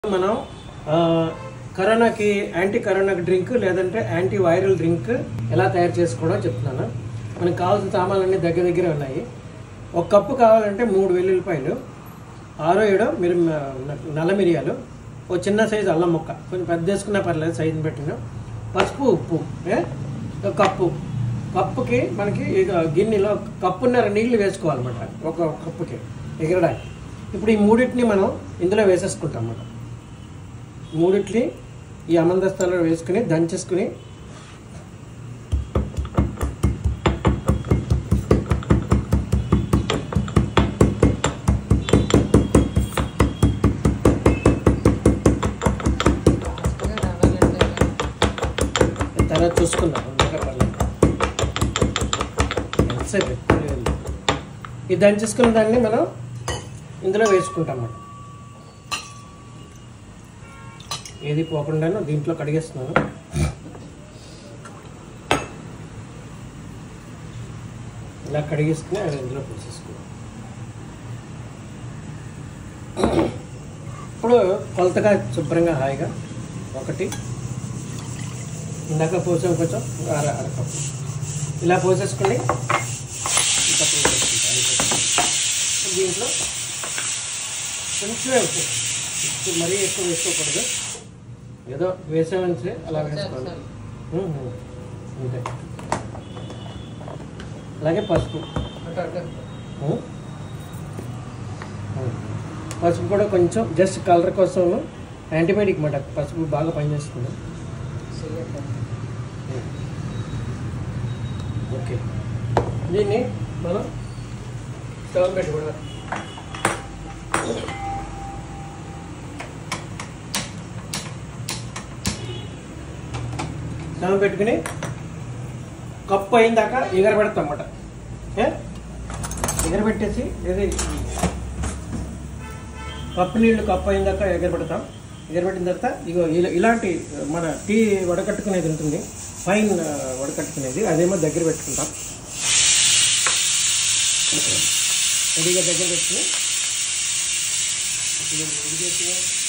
మనం ఆ, కరోనాకి యాంటీ కరోనా డ్రింక్ లేదంటే యాంటీ వైరల్ డ్రింక్ ఎలా తయారు చేసుకోవడం చెప్తున్నాను మనకు కావాల్సిన సామాన్లన్నీ దగ్గర దగ్గర ఉన్నాయి ఒక కప్పు కావాలంటే మూడు వెల్లుల్లిపాయలు ఆరో ఏడో మీరు నల్ల మిరియాలు ఓ చిన్న సైజు అల్లం ముక్క కొంచెం పెద్ద వేసుకున్నా పర్లేదు సైజుని పెట్టిన పసుపు ఉప్పు ఏ? ఒక కప్పు కప్పుకి మనకి ఇక గిన్నెలో కప్పున్నర నీళ్లు వేసుకోవాలన్నమాట ఒక కప్పుకి ఎగరడానికి ఇప్పుడు ఈ మూడింటిని మనం ఇందులో వేసేసుకుంటాం అన్నమాట మూడిట్ని ఈ అమందస్తాలో వేసుకుని దంచేసుకుని తర్వాత చూసుకుందాం ఇంకా పర్లేదు ఎంతసేపు ఎక్కువ లేదు. ఈ దంచేసుకున్న దాన్ని మనం ఇందులో వేసుకుంటాం అన్నమాట ఏది పోకుండాను దీంట్లో కడిగేస్తున్నాను ఇలా కడిగేసుకుని అది ఇందులో పోసేసుకున్నాం ఇప్పుడు కొలతగా శుభ్రంగా హాయిగా ఒకటి ఇందాక పోసాం కొంచెం ఇంకా అర అరకప్పు ఇలా పోసేసుకుని ఈ పక్కన వేసుకుంటాం. అయిపోతుంది. ఇప్పుడు దీంట్లో కొంచెం ఉప్పు ఉప్పు మరీ ఎక్కువ వేసుకోకూడదు ఏదో వేసామని అలా వేసుకోవాలి ఉమ్, ఉమ్. అంతే అలాగే పసుపు ఉమ్. ఉమ్. పసుపు కూడా కొంచెం జస్ట్ కలర్ కోసం యాంటీబయాటిక్ మాట పసుపు బాగా పనిచేస్తుంది ఓకే దీన్ని మనం స్టవ్ పెట్టుకోవడం స్టవ్ పెట్టుకుని కప్పు అయిన దాకా ఎగరబెడతాం అన్నమాట ఏ ఎగరబెట్టేసి ఏది కప్పు నీళ్లు కప్పు అయిన దాకా ఎగరబెడతాం ఎగరబెట్టిన తర్వాత ఇగో ఇలా- ఇలాంటి మన టీ వడకట్టుకునేది ఉంటుంది ఫైన్ ఆ, వడకట్టుకునేది అదేమో దగ్గర పెట్టుకుంటాం రెడీగా దగ్గర పెట్టుకుని ఇది రెడీ చేసి